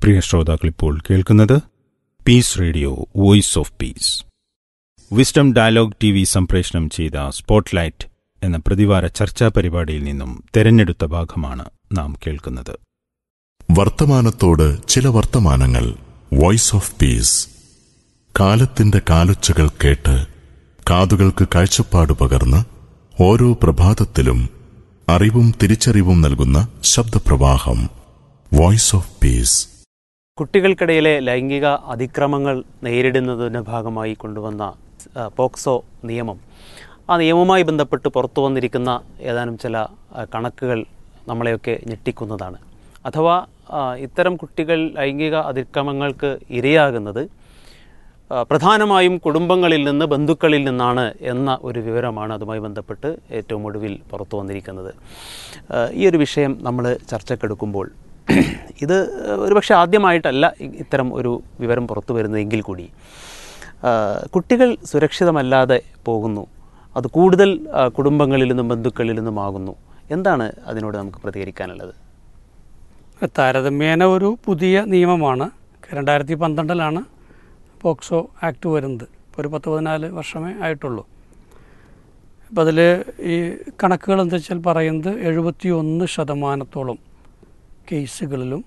പ്രിയ ശ്രോതാക്കൾ ഇപ്പോൾ കേൾക്കുന്നത് peace radio voice of peace wisdom dialogue T V സംപ്രേഷണം ചെയ്ത സ്പോട്ട്ലൈറ്റ് എന്ന പ്രതിവാര ചർച്ചാ പരിപാടിയിൽ നിന്നും തെരഞ്ഞെടുത്ത ഭാഗമാണ് നാം കേൾക്കുന്നത് വർത്തമാനത്തോട് ചില വർത്തമാനങ്ങൾ വോയിസ് ഓഫ് പീസ് കാലത്തിന്റെ കാലൊച്ചകൾ കേട്ട് കാതുകൾക്ക് കാഴ്ചപ്പാട് പകർന്ന് ഓരോ പ്രഭാതത്തിലും അറിവും തിരിച്ചറിവും നൽകുന്ന ശബ്ദപ്രവാഹം വോയിസ് ഓഫ് പീസ് കുട്ടികൾക്കിടയിലെ ലൈംഗിക അതിക്രമങ്ങൾ നേരിടുന്നതിൻ്റെ ഭാഗമായി കൊണ്ടുവന്ന ആ, പോക്സോ നിയമം ആ നിയമവുമായി ബന്ധപ്പെട്ട് പുറത്തു വന്നിരിക്കുന്ന ഏതാനും ചില ആ, കണക്കുകൾ നമ്മളെയൊക്കെ ഞെട്ടിക്കുന്നതാണ് അഥവാ ആ, ഇത്തരം കുട്ടികൾ ലൈംഗിക അതിക്രമങ്ങൾക്ക് ഇരയാകുന്നത് ആ, പ്രധാനമായും കുടുംബങ്ങളിൽ നിന്ന് ബന്ധുക്കളിൽ നിന്നാണ് എന്ന ഒരു വിവരമാണ് അതുമായി ബന്ധപ്പെട്ട് ഏറ്റവും ഒടുവിൽ പുറത്തു വന്നിരിക്കുന്നത് ആ, ഈ ഒരു വിഷയം നമ്മൾ ചർച്ചക്കെടുക്കുമ്പോൾ ഇത് ഒരുപക്ഷെ ആദ്യമായിട്ടല്ല ഇ- ഇത്തരം ഒരു വിവരം പുറത്തു വരുന്നതെങ്കിൽ കൂടി ആ, കുട്ടികൾ സുരക്ഷിതമല്ലാതെ പോകുന്നു അത് കൂടുതൽ ആ, കുടുംബങ്ങളിൽ നിന്നും ബന്ധുക്കളിൽ നിന്നുമാകുന്നു എന്താണ് അതിനോട് നമുക്ക് പ്രതികരിക്കാനുള്ളത് താരതമ്യേന ഒരു പുതിയ നിയമമാണ് രണ്ടായിരത്തി പന്ത്രണ്ടിലാണ് പോക്സോ ആക്ട് വരുന്നത് ഇപ്പോൾ ഒരു പത്ത് പതിനാല് വർഷമേ ആയിട്ടുള്ളൂ അപ്പോൾ അതിൽ ഈ കണക്കുകൾ എന്താ വെച്ചാൽ പറയുന്നത് എഴുപത്തി ഒന്ന് ശതമാനത്തോളം കേസുകളിലും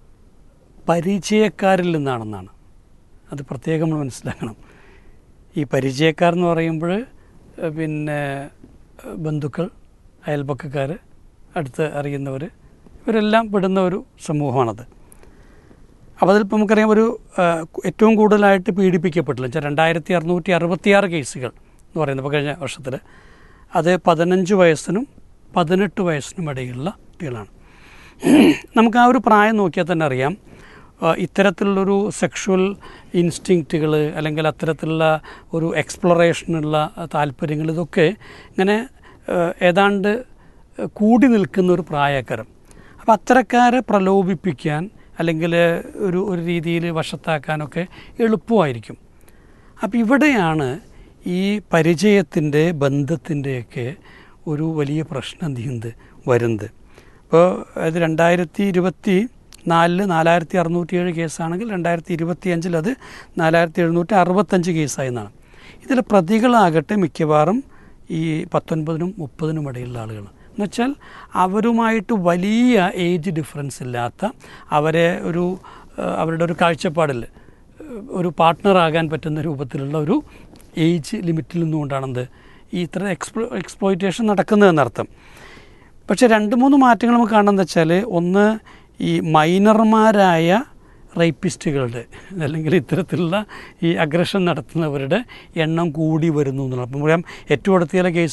പരിചയക്കാരിൽ നിന്നാണെന്നാണ് അത് പ്രത്യേകം നമ്മൾ മനസ്സിലാക്കണം ഈ പരിചയക്കാരെന്ന് പറയുമ്പോൾ ഏഹ്, പിന്നെ ഏഹ്, ബന്ധുക്കൾ അയൽപക്കക്കാർ അടുത്ത് അറിയുന്നവർ ഇവരെല്ലാം പെടുന്ന ഒരു സമൂഹമാണത് അപ്പോൾ അതിലിപ്പോൾ നമുക്കറിയാം ഒരു ആ, ഏറ്റവും കൂടുതലായിട്ട് പീഡിപ്പിക്കപ്പെട്ടില്ല വെച്ചാൽ രണ്ടായിരത്തി അറുന്നൂറ്റി അറുപത്തിയാറ് കേസുകൾ എന്ന് പറയുന്നത് ഇപ്പോൾ കഴിഞ്ഞ വർഷത്തിൽ അത് പതിനഞ്ച് വയസ്സിനും പതിനെട്ട് വയസ്സിനും ഇടയിലുള്ള കുട്ടികളാണ് നമുക്ക് ആ ഒരു പ്രായം നോക്കിയാൽ തന്നെ അറിയാം ആ, ഇത്തരത്തിലുള്ളൊരു സെക്ഷുവൽ ഇൻസ്റ്റിങ്ക്റ്റുകൾ അല്ലെങ്കിൽ അത്തരത്തിലുള്ള ഒരു എക്സ്പ്ലോറേഷനുള്ള താല്പര്യങ്ങൾ ഇതൊക്കെ ഇങ്ങനെ ആ, ഏതാണ്ട് കൂടി നിൽക്കുന്ന ഒരു പ്രായക്കാരം അപ്പോൾ അത്തരക്കാരെ പ്രലോഭിപ്പിക്കാൻ അല്ലെങ്കിൽ ഒരു ഒരു രീതിയിൽ വശത്താക്കാനൊക്കെ എളുപ്പമായിരിക്കും അപ്പോൾ ഇവിടെയാണ് ഈ പരിചയത്തിൻ്റെ ബന്ധത്തിൻ്റെയൊക്കെ ഒരു വലിയ പ്രശ്നം എന്ത് ചെയ്യുന്നത് വരുന്നത് ഇപ്പോൾ അത് രണ്ടായിരത്തി ഇരുപത്തി നാലില് നാലായിരത്തി അറുന്നൂറ്റി ഏഴ് കേസാണെങ്കിൽ രണ്ടായിരത്തി ഇരുപത്തി അഞ്ചിൽ അത് നാലായിരത്തി എഴുന്നൂറ്റി അറുപത്തഞ്ച് കേസായി എന്നാണ് ഇതിൽ പ്രതികളാകട്ടെ മിക്കവാറും ഈ പത്തൊൻപതിനും മുപ്പതിനും ഇടയിലുള്ള ആളുകൾ എന്നുവെച്ചാൽ അവരുമായിട്ട് വലിയ ഏജ് ഡിഫറൻസ് ഇല്ലാത്ത അവരെ ഒരു ആ, അവരുടെ ഒരു കാഴ്ചപ്പാടിൽ ഒരു പാർട്ട്ണറാകാൻ പറ്റുന്ന രൂപത്തിലുള്ള ഒരു ഏജ് ലിമിറ്റിൽ നിന്നുകൊണ്ടാണെന്ത് ഈ ഇത്ര എക്സ്പ്ലോ എക്സ്പ്ലോയിറ്റേഷൻ നടക്കുന്നതെന്നർത്ഥം പക്ഷേ രണ്ട് മൂന്ന് മാറ്റങ്ങൾ നമുക്ക് കാണുന്നത് വെച്ചാൽ ഒന്ന് ഈ മൈനർമാരായ റേപ്പിസ്റ്റുകളുടെ അല്ലെങ്കിൽ ഇത്തരത്തിലുള്ള ഈ അഗ്രഷൻ നടത്തുന്നവരുടെ എണ്ണം കൂടി വരുന്നു എന്നുള്ളത് അപ്പം പറയാം ഏറ്റവും അടുത്ത ചില കേസ്